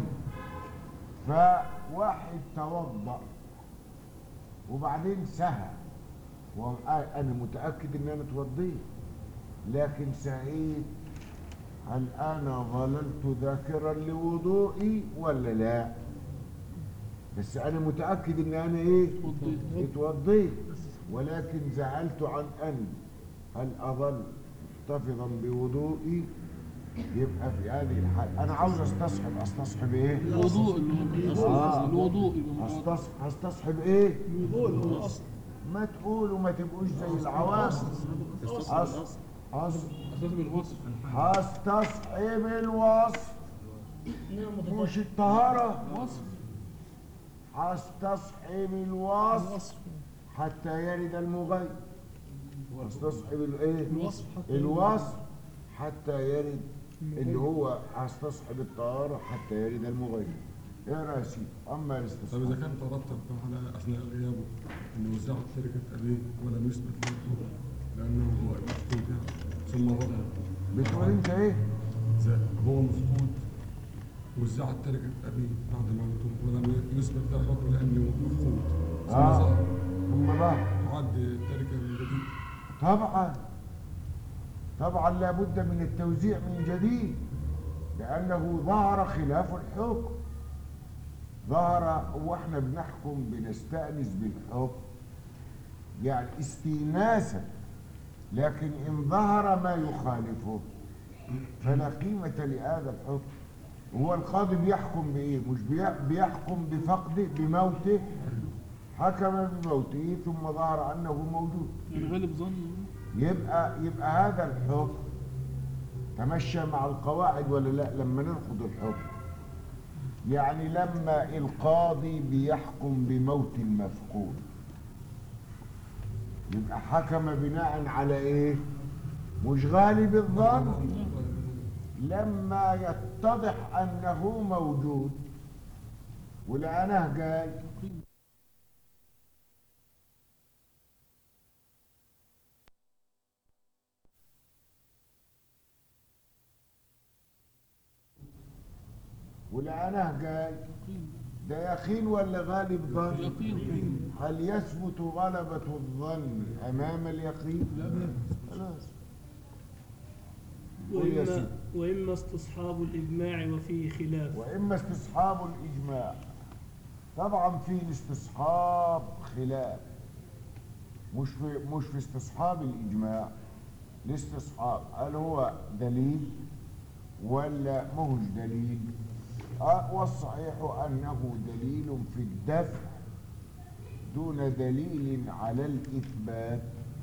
فواحد توضأ وبعدين سهى وأنا متأكد إن أنا اتوضيت لكن سعيد هل أنا ظللت ذاكرا لوضوئي ولا لا بس أنا متأكد إن أنا إيه اتوضيت. اتوضيت ولكن زعلت عن أن هل أظل محتفظا بوضوئي يبقى في هذه الحال أنا عاوز استصحب استصحب إيه الوضوء اللي هو آه. الوضوء يبقى مراد. هستص- هستصحب إيه الوضوء اللي هو الاصل ما تقولوا ما تبقوش زي العوام أص أص اساس بالوصف هستصحب الوصف مش الطهارة وصف هستصحب الوصف الوصف حتى يرد المغير هستصحب الايه الوصف حتى الوصف حتى يرد اللي هو هستصحب الطهارة حتى يرد المغير اقرا يا سيدي اما طب إذا الاستصحاب كان ترتب على أثناء غيابه أنه وزعت تركة أبيه ولم يثبت له الحكم لأنه هو المفقود يعني ثم رغم بتقول انت ايه إذا هو مفقود وزعت تركة أبيه بعد موته ولم يثبت له الحكم لأنه مفقود ثم اه ظهر ثم بقى تعد تركة من جديد طبعا طبعا لابد من التوزيع من جديد لأنه ظهر خلاف الحكم ظهر واحنا بنحكم بنستأنس بالحكم يعني استئناسا لكن إن ظهر ما يخالفه فلا قيمة لهذا الحكم هو القاضي بيحكم بإيه؟ مش بي- بيحكم بفقده بموته حكم بموته ثم ظهر أنه موجود يعني غالب ظني يبقى يبقى هذا الحكم تمشى مع القواعد ولا لا لما ننقض الحكم يعني لما القاضي بيحكم بموت المفقود يبقى حكم بناء على ايه مش غالب الظن لما يتضح انه موجود ولقناه جاي ولقناه جاي ده يقين ولا غالب ظن يقين هل يثبت غلبة الظن أمام اليقين خلاص قول يا وإما, سيدي. وإما استصحاب الإجماع وفيه خلاف وإما استصحاب الإجماع طبعا في الاستصحاب خلاف مش في مش في استصحاب الإجماع الاستصحاب هل هو دليل ولا مهوش دليل آه والصحيح أنه دليل في الدفع دون دليل على الإثبات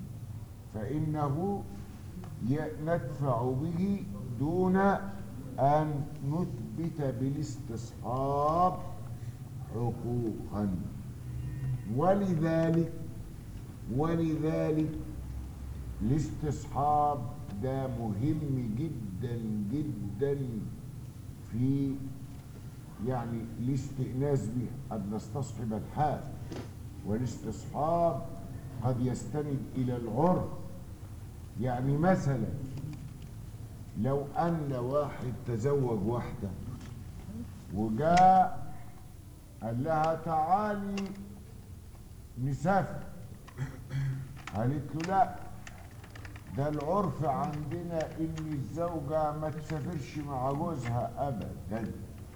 فإنه ي- ندفع به دون أن نثبت بالاستصحاب حقوقا ولذلك ولذلك الاستصحاب ده مهم جدا جدا في يعني الاستئناس به قد نستصحب الحال والاستصحاب قد يستند إلى العرف يعني مثلا لو أن واحد تزوج واحدة وجاء قال لها تعالي نسافر قالت له لا ده العرف عندنا ان الزوجة ما تسافرش مع جوزها ابدا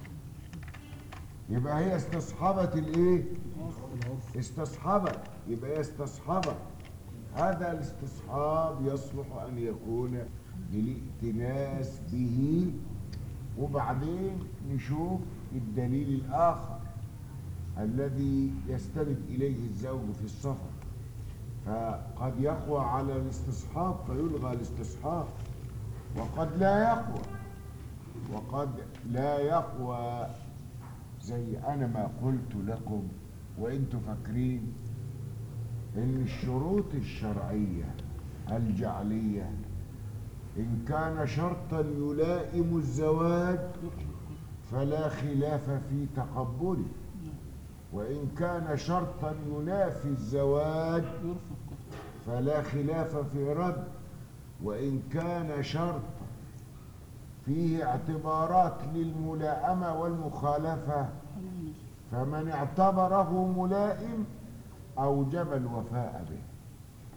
يبقى هي استصحبت الايه استصحبت يبقى هي استصحبت هذا الاستصحاب يصلح ان يكون للائتناس به وبعدين نشوف الدليل الاخر الذي يستند اليه الزوج في السفر فقد يقوى على الاستصحاب فيلغى الاستصحاب وقد لا يقوى وقد لا يقوى زي انا ما قلت لكم وانتم فاكرين ان الشروط الشرعيه الجعليه ان كان شرطا يلائم الزواج فلا خلاف في تقبله وان كان شرطا ينافي الزواج يرفض فلا خلاف في رد وإن كان شرطا فيه اعتبارات للملائمة والمخالفة فمن اعتبره ملائم أوجب الوفاء به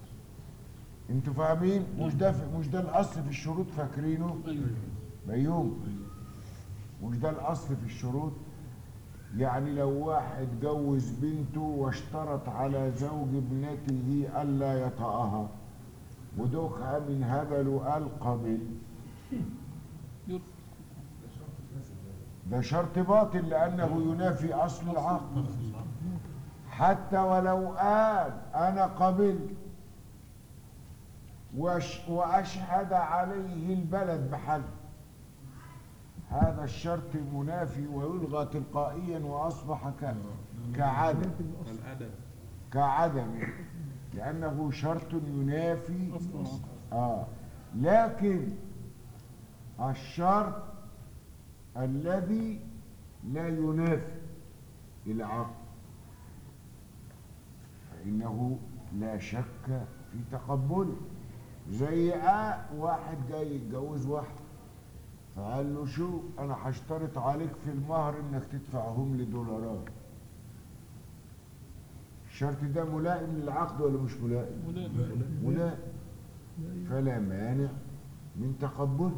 انتوا فاهمين مش ده مش ده الاصل في الشروط فاكرينه ايوه بيوم مش ده الاصل في الشروط يعني لو واحد جوز بنته واشترط على زوج ابنته الا يطأها ودوخها من هبل وقال قبل يرفض ده شرط باطل لانه ينافي اصل العقد حتى ولو قال انا قبلت وأش- واشهد عليه البلد بحل هذا الشرط منافي ويلغى تلقائيا واصبح ك- كعدم الأدب كعدم لانه شرط ينافي اصلا آه لكن الشرط الذي لا ينافي العقد فإنه لا شك في تقبله زي آه واحد جاي يتجوز واحد فقال له شو أنا هشترط عليك في المهر إنك تدفعهم لي دولارات الشرط ده ملائم للعقد ولا مش ملائم؟ ملائم ملائم فلا مانع من تقبله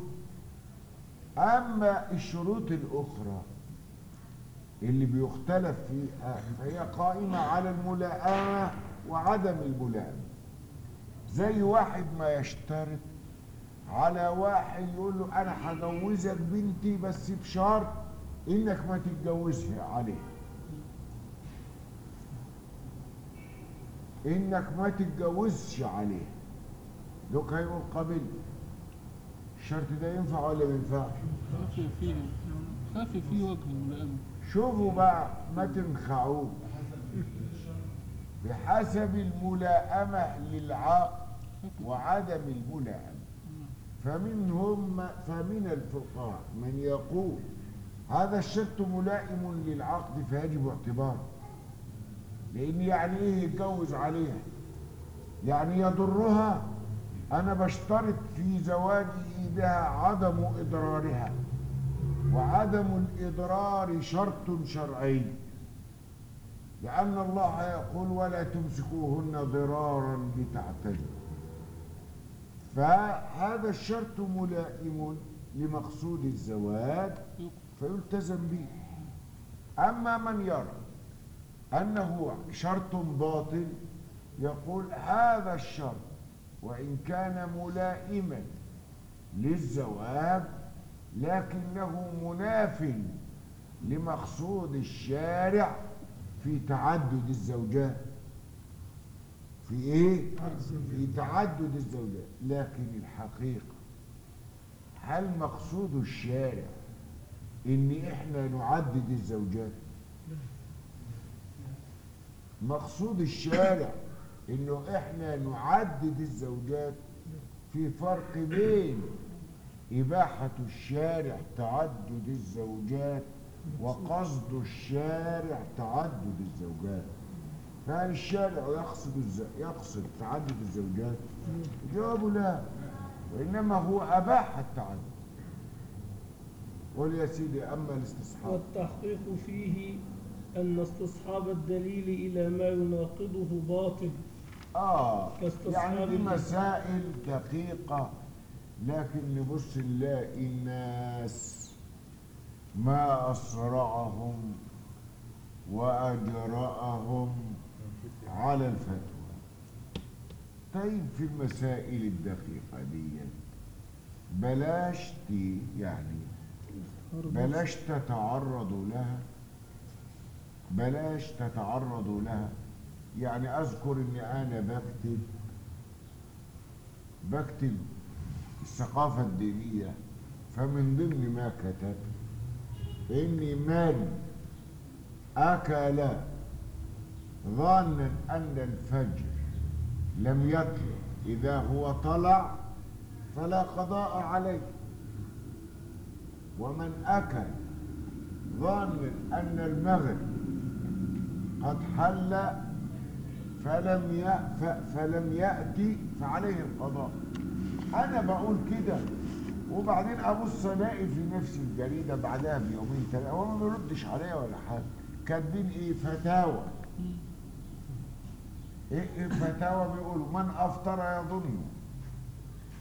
أما الشروط الأخرى اللي بيختلف فيها فهي قائمة على الملائمة وعدم الملائمة زي واحد ما يشترط على واحد يقول له أنا هجوزك بنتي بس بشرط إنك ما تتجوزها عليه إنك ما تتجوزش عليه دوك هيقول قبل الشرط ده ينفع ولا ما ينفعش خافي فيه خافي فيه وجه الملائمة شوفوا بقى ما تنخعوه بحسب الملائمة للعقد وعدم الملائمة فمنهم فمن الفقهاء من يقول هذا الشرط ملائم للعقد فيجب اعتباره لأن يعني إيه يتجوز عليها يعني يضرها أنا بشترط في زواجي بها عدم إضرارها وعدم الإضرار شرط شرعي لأن الله يقول ولا تمسكوهن ضرارا لتعتدوا فهذا الشرط ملائم لمقصود الزواج فيلتزم به أما من يرى أنه شرط باطل يقول هذا الشرط وإن كان ملائما للزواج لكنه مناف لمقصود الشارع في تعدد الزوجات في ايه في تعدد الزوجات لكن الحقيقة هل مقصود الشارع ان احنا نعدد الزوجات مقصود الشارع انه احنا نعدد الزوجات في فرق بين إباحة الشارع تعدد الزوجات وقصد الشارع تعدد الزوجات فهل الشارع يقصد الز... يقصد تعدد الزوجات؟ جوابه لا وإنما هو أباح التعدد قل يا سيدي أما الاستصحاب والتحقيق فيه أن استصحاب الدليل إلى ما يناقضه باطل آه كاستصحاب يعني دي ال- مسائل دقيقة لكن نبص نلاقي الناس ما أسرعهم وأجرأهم على الفتوى طيب في المسائل الدقيقة دي بلاش دي يعني بلاش تتعرضوا لها بلاش تتعرضوا لها يعني أذكر إني أنا بكتب بكتب الثقافة الدينية فمن ضمن ما كتبت إن من أكل ظانا أن الفجر لم يطلع إذا هو طلع فلا قضاء عليه ومن أكل ظانا أن المغرب قد حل فلم ي- ف- فلم يأتي فعليه القضاء أنا بقول كده وبعدين أبص ألاقي في نفس الجريدة بعدها بيومين ثلاثة هو ما بيردش عليا ولا حاجة كاتبين إيه فتاوى إيه إيه فتاوى بيقولوا من أفطر يظن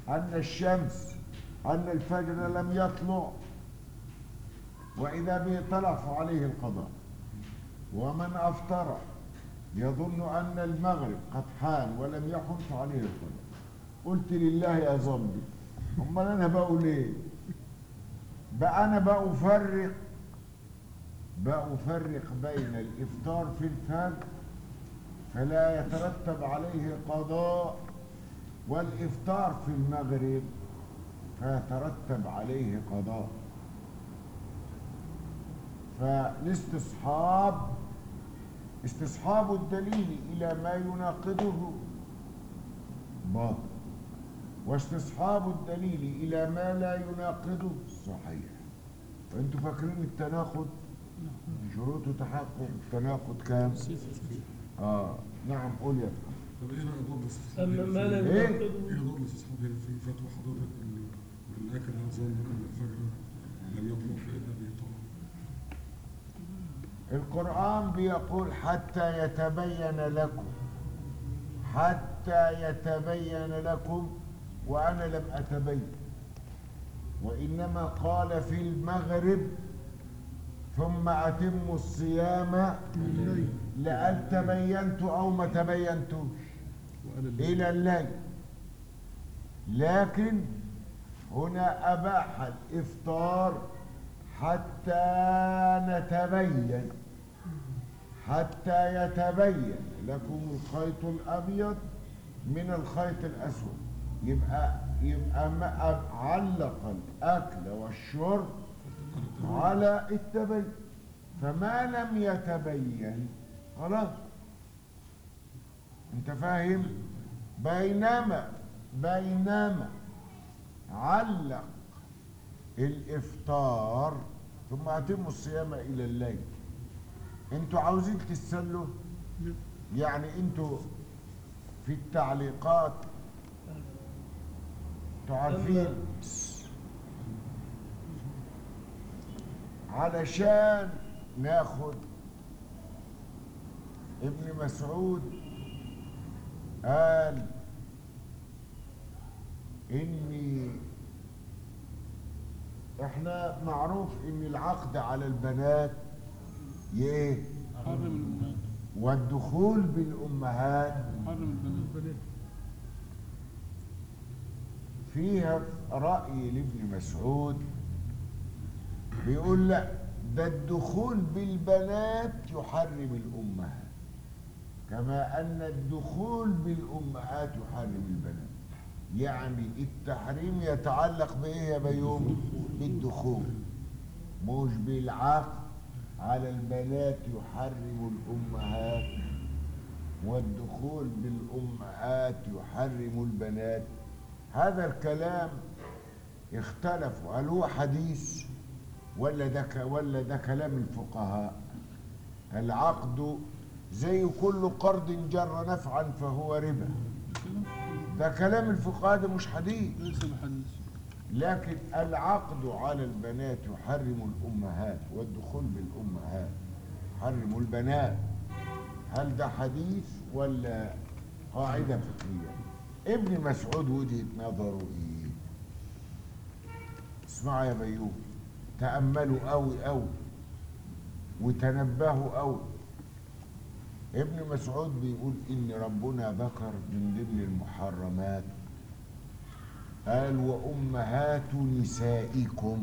أن الشمس أن الفجر لم يطلع وإذا به طلع فعليه القضاء ومن أفطر يظن أن المغرب قد حان ولم يحن فعليه القضاء قلت لله أظني أمال أنا بقول إيه بقى أنا بأفرق بأفرق بين الإفطار في الفجر فلا يترتب عليه قضاء والإفطار في المغرب فيترتب عليه قضاء فالاستصحاب استصحاب الدليل إلى ما يناقضه باطل واستصحاب الدليل إلى ما لا يناقضه صحيح وانتوا فاكرين التناقض شروط تحقق التناقض كام؟ اه نعم قول يا فندم. طب ايه رأي ضد الاستصحاب أما هنا ما في- لا إيه؟ يناقضه ايه ضد الاستصحاب هنا في فتوى حضرتك اللي اللي اكل ظن ان الفجر لم يطلع فإذا به طلع القرآن بيقول حتى يتبين لكم حتى يتبين لكم وأنا لم أتبين وإنما قال في المغرب ثم أتموا الصيام لأن تبينت أو ما تبينتوش وقال اللي إلى الليل لكن هنا أباح الإفطار حتى نتبين حتى يتبين لكم الخيط الأبيض من الخيط الأسود يبقى يبقى ما علق الأكل والشرب على التبين فما لم يتبين خلاص انت فاهم بينما بينما علق الافطار ثم اتموا الصيام الى الليل انتوا عاوزين تتسلوا يعني انتوا في التعليقات تعرفين علشان ناخد ابن مسعود قال اني احنا معروف ان العقد على البنات ايه حرم البنات والدخول بالامهات حرم البنات فيها رأي لابن مسعود بيقول لا ده الدخول بالبنات يحرم الأمهات كما أن الدخول بالأمهات يحرم البنات يعني التحريم يتعلق بإيه يا بيوم بالدخول مش بالعقد على البنات يحرم الأمهات والدخول بالأمهات يحرم البنات هذا الكلام اختلفوا هل هو حديث ولا ده ك- ولا ده كلام الفقهاء العقد زي كل قرض جر نفعا فهو ربا ده كلام الفقهاء ده مش حديث ليس بحديث لكن العقد على البنات يحرم الأمهات والدخول بالأمهات يحرم البنات هل ده حديث ولا قاعدة فقهية ابن مسعود وجهة نظره ايه اسمعوا يا بيوم تأملوا قوي قوي وتنبهوا قوي ابن مسعود بيقول ان ربنا ذكر من ضمن المحرمات قال وأمهات نسائكم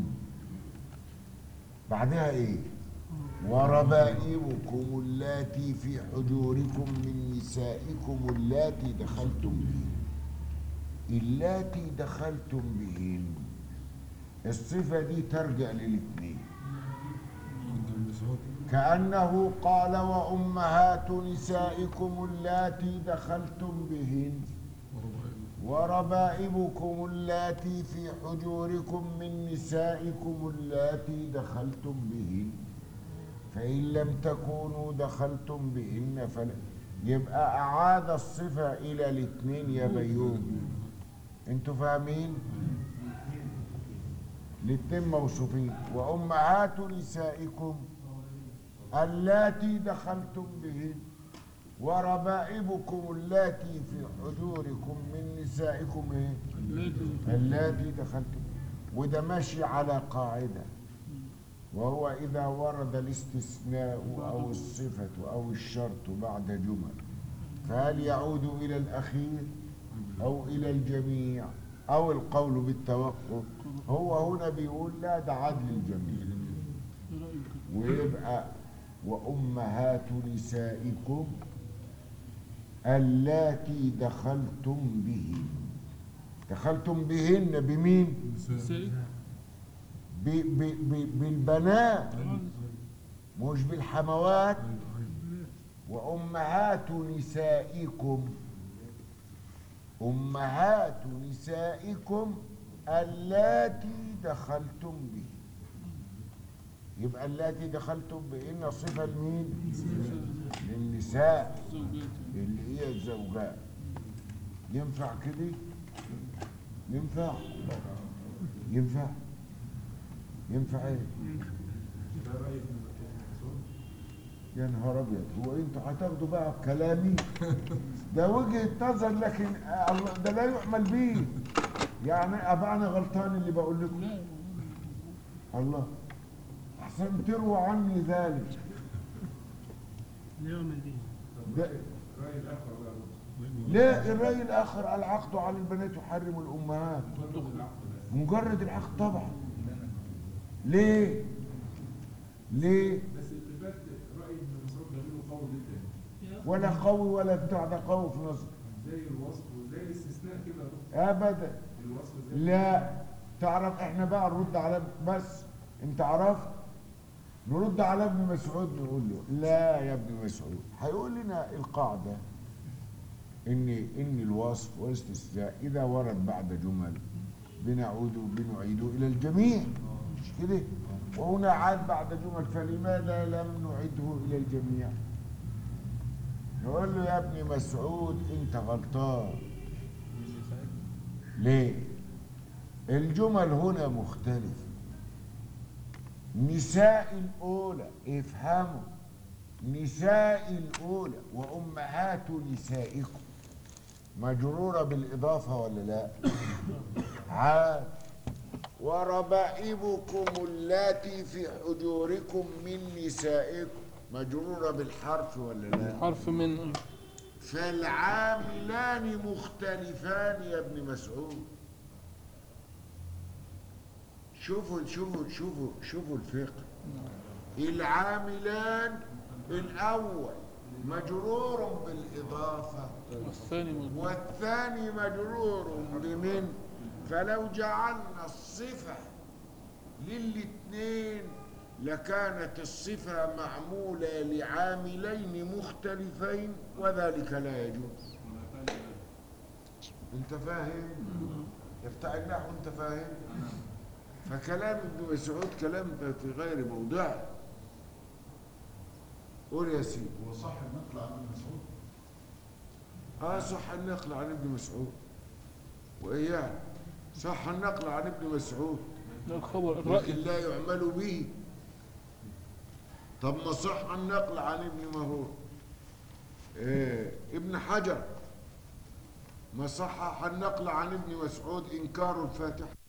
بعدها ايه وربائبكم اللاتي في حجوركم من نسائكم اللاتي دخلتم بهن اللاتي دخلتم بهن الصفة دي ترجع للاثنين عند ابن مسعود كأنه قال وأمهات نسائكم اللاتي دخلتم بهن وربائبه وربائبكم اللاتي في حجوركم من نسائكم اللاتي دخلتم بهن فإن لم تكونوا دخلتم بهن فلا يبقى أعاد الصفة إلى الاثنين يا بيوم انتوا فاهمين؟ الاثنين موصوفين وأمهات نسائكم اللاتي دخلتم بهن وربائبكم اللاتي في حجوركم من نسائكم ايه التي اللاتي دخلتم وده ماشي على قاعدة وهو إذا ورد الاستثناء أو الصفة أو الشرط بعد جمل فهل يعود إلى الأخير أو إلى الجميع أو القول بالتوقف هو هنا بيقول لا ده عدل الجميع ويبقى وأمهات نسائكم اللاتي دخلتم بهن دخلتم بهن بمين؟ سائل ب ب ب بالبنات مش بالحموات وأمهات نسائكم أمهات نسائكم اللاتي دخلتم به يبقى اللاتي دخلتم بهن صفة لمين؟ للنساء زوجاتي اللي هي الزوجات ينفع كده؟ ينفع؟ ينفع؟ ينفع ايه؟ يا نهار ابيض هو انتوا هتاخدوا بقى كلامي ده وجهه نظر لكن آه، الله ده لا يعمل بيه يعني ابقى انا غلطان اللي بقول لكم لا الله احسن تروى عني ذلك لا يؤمن به ده لا الرأي الآخر العقد على البنات يحرم الأمهات مجرد العقد طبعا ليه؟ ليه؟ بس اللي فات راي ابن مسعود ده منه قوي جدا ولا قوي ولا بتاع ده قوي في نظر زي الوصف وزي الاستثناء كده يا دكتور. أبدا الوصف زي لا تعرف احنا بقى نرد على بس انت عرفت نرد على ابن مسعود نقول له لا يا ابن مسعود هيقول لنا القاعدة ان ان الوصف والاستثناء اذا ورد بعد جمل بنعود بنعيد الى الجميع مش كده وهنا عاد بعد جمل فلماذا لم نعده الى الجميع نقول له يا ابن مسعود انت غلطان ليه الجمل هنا مختلفة نساء الأولى افهموا نساء الأولى وأمهات نسائكم مجرورة بالإضافة ولا لا عاد وربائبكم اللاتي في حجوركم من نسائكم مجرورة بالحرف ولا لا حرف من فالعاملان مختلفان يا ابن مسعود شوفوا شوفوا شوفوا شوفوا الفقه العاملان الأول مجرور بالإضافة والثاني مجرور والثاني مجرور بمن فلو جعلنا الصفة للاثنين لكانت الصفة معمولة لعاملين مختلفين وذلك لا يجوز انت فاهم افتح النحو انت فاهم فكلام ابن مسعود كلام في غير موضعه قول يا سيدي هو صح النقل عن ابن مسعود اه صح النقل عن ابن مسعود واياه صح النقل عن ابن مسعود ده الخبر لكن الرأي لا يعمل به طب ما صح النقل عن ابن مهور إيه ابن حجر ما صحح النقل عن ابن مسعود انكار الفاتحه